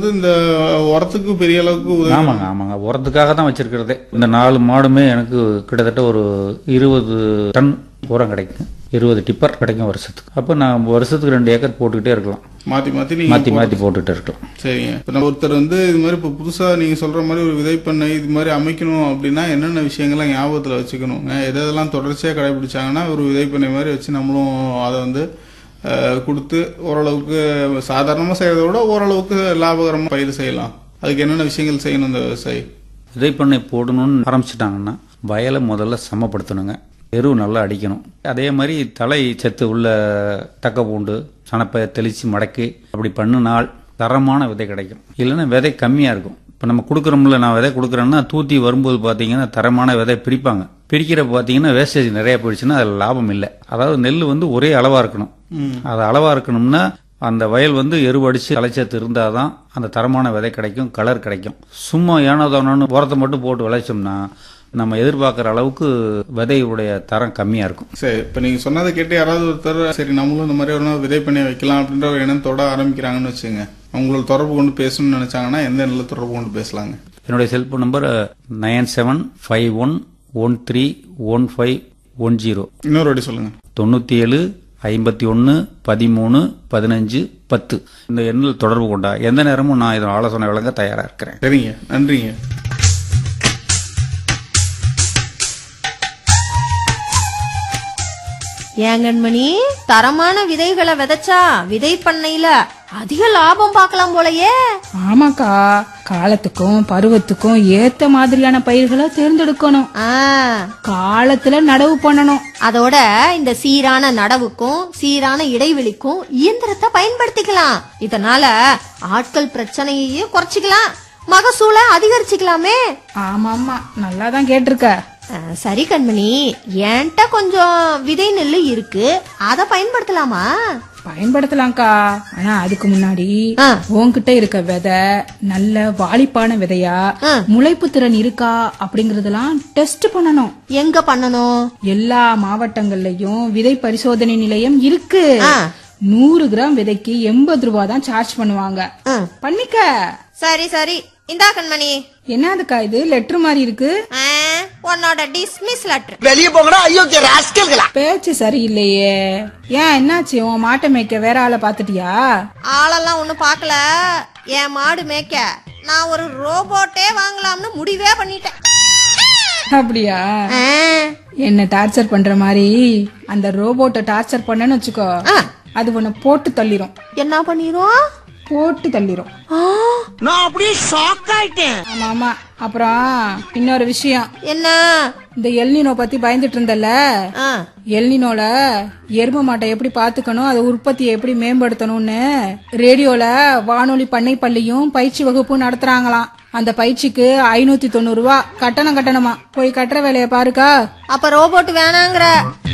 இந்த உரத்துக்கு பெரிய அளவுக்கு உதவி ஆமாங்க ஆமாங்க உரத்துக்காக தான் வச்சிருக்கிறதே இந்த நாலு மாடுமே எனக்கு கிட்டத்தட்ட ஒரு இருபது டன் உரம் கிடைக்கும் இருபது டிப்பர் கிடைக்கும் வருஷத்துக்கு அப்போ நான் வருஷத்துக்கு ரெண்டு ஏக்கர் போட்டுக்கிட்டே இருக்கலாம் மாத்தி மாத்தி நீங்க மாற்றி மாற்றி போட்டுக்கிட்டே இருக்கலாம் சரிங்க இப்ப நம்ம ஒருத்தர் வந்து இது மாதிரி இப்ப புதுசா நீங்க சொல்ற மாதிரி ஒரு விதைப்பண்ணை இது மாதிரி அமைக்கணும் அப்படின்னா என்னென்ன விஷயங்கள்லாம் ஞாபகத்துல வச்சுக்கணுங்க எது எதெல்லாம் தொடர்ச்சியா கடைபிடிச்சாங்கன்னா ஒரு விதைப்பண்ணை மாதிரி வச்சு நம்மளும் அதை வந்து அஹ், கொடுத்து ஓரளவுக்கு சாதாரணமா செய்யறதை விட ஓரளவுக்கு லாபகரமா பயிர் செய்யலாம் அதுக்கு என்னென்ன விஷயங்கள் செய்யணும் இந்த விவசாயி விதைப்பண்ணை போடணும்னு ஆரம்பிச்சிட்டாங்கன்னா வயலை முதல்ல சமப்படுத்தணுங்க எருவு நல்லா அடிக்கணும் அதே மாதிரி தலை சத்து உள்ள தக்க பூண்டு சனப்பை தெளித்து மடக்கி அப்படி பண்ணினால் தரமான விதை கிடைக்கும் இல்லைன்னா விதை கம்மியாக இருக்கும் இப்போ நம்ம கொடுக்குறோம்ல நான் விதை கொடுக்குறேன்னா தூத்தி வரும்போது பார்த்தீங்கன்னா தரமான விதை பிரிப்பாங்க பிரிக்கிற பார்த்தீங்கன்னா வேஸ்டேஜ் நிறைய போயிடுச்சுன்னா அதில் லாபம் இல்லை அதாவது நெல் வந்து ஒரே அளவாக இருக்கணும் அது அளவாக இருக்கணும்னா அந்த வயல் வந்து எருவடிச்சு களைச்சத்து இருந்தால் தான் அந்த தரமான விதை கிடைக்கும் கலர் கிடைக்கும் சும்மா ஏனோதானோன்னு உரத்தை மட்டும் போட்டு விளைச்சோம்னா நம்ம எதிர்பார்க்குற அளவுக்கு விதையுடைய தரம் கம்மியாக இருக்கும் சரி இப்ப நீங்க சொன்னதை கேட்டு யாராவது ஒருத்தர் சரி நம்மளும் இந்த மாதிரி ஒரு நாள் விதைப்பண்ணை வைக்கலாம் அப்படின்ற ஒரு எண்ணத்தோட ஆரம்பிக்கிறாங்கன்னு வச்சுங்க அவங்களோட தொடர்பு கொண்டு பேசணும்னு நினைச்சாங்கன்னா எந்த நிலை தொடர்பு கொண்டு பேசலாங்க என்னுடைய cellphone number nine seven five one one three one five one zero இன்னொரு வாட்டி சொல்லுங்க தொண்ணூற்றி ஏழு ஐம்பத்தி ஒன்று பதிமூணு பதினஞ்சு பத்து இந்த எண்ணில் தொடர்பு கொண்டா எந்த நேரமும் நான் இதன் ஆலோசனை வழங்க தயாராக இருக்கிறேன் சரிங்க நன்றிங்க ஏங்கண்மணி தரமான விதைகளை விதைச்சா விதை பண்ணையில அதிக லாபம் பார்க்கலாம் போலயே ஆமாக்கா காலத்துக்கும் பருவத்துக்கும் ஏத்த மாதிரியான பயிர்களை தேர்ந்தெடுக்கணும் ஆ, காலத்துல நடவு பண்ணணும் அதோட இந்த சீரான நடவுக்கும் சீரான இடைவெளிக்கும் இயந்திரத்தை பயன்படுத்திக்கலாம் இதனால ஆட்கள் பிரச்சனையையும் குறைச்சிக்கலாம் மகசூலை அதிகரிச்சுக்கலாமே ஆமா ஆமா நல்லா தான் கேட்டிருக்க ஆ, சரி கண்மணி என்கிட்ட கொஞ்சம் விதை நெல்லு இருக்கு அத பயன்படுத்தலாமா பயன்படுத்தலாம்க்கா ஆனா அதுக்கு முன்னாடி ஆ. உன்கிட்ட இருக்க விதை நல்ல வாலிப்பான விதையா ஆ. முளைப்பு திறன் இருக்கா அப்படிங்கறதெல்லாம் டெஸ்ட் பண்ணணும் எங்க பண்ணணும் எல்லா மாவட்டங்கள்லயும் விதை பரிசோதனை நிலையம் இருக்கு ஆ. நூறு கிராம் விதைக்கு எண்பது ரூபா தான் சார்ஜ் பண்ணுவாங்க ஆ. பண்ணிக்க சரி சரி இந்தா கண்மணி என்னதுக்கா இது லெட்டர் மாதிரி இருக்கு ஆ, உன்னோட டிஸ்மிஸ் லெட்டர் வெளியே போங்கடா ஐயோக்கிய ராஸ்கல்களா பேச்சு சரியில்லையே ஏன் என்னாச்சு உன் மாட்டை மேய்க்க வேற ஆளை பாத்துட்டியா ஆளெல்லாம் ஒண்ணும் பார்க்கல என் மாடு மேய்க்க நான் ஒரு ரோபோட்டே வாங்கலாம்னு முடிவே பண்ணிட்டேன் அப்படியா ஆ, என்ன டார்ச்சர் பண்ற மாதிரி அந்த ரோபோட்டை டார்ச்சர் பண்ணன்னு வச்சுக்கோ ஆ. அது உன்னை போட்டு தள்ளிரும் என்ன பண்ணிரும் போட்டு தள்ளிரும் ஆ, நான் அப்படியே ஷாக் ஆயிட்டேன் ஆமா ஆமா அப்புறம் இன்னொரு விஷயம் என்ன இந்த எல்னினோ பத்தி பயந்துட்டு இருந்தல்ல ஆ, எல்னினோல எரும மாட்டை எப்படி பாத்துக்கணும் அதை உற்பத்தியை எப்படி மேம்படுத்தணும்னு ரேடியோல வானொலி பண்ணை பள்ளியும் பயிற்சி வகுப்பும் நடத்துறாங்களாம் அந்த பயிற்சிக்கு ஐநூத்தி தொண்ணூறு ரூபா கட்டணம் கட்டணமா போய் கட்டுற வேலையை பாருக்கா அப்ப ரோபோட் வேணாங்கிற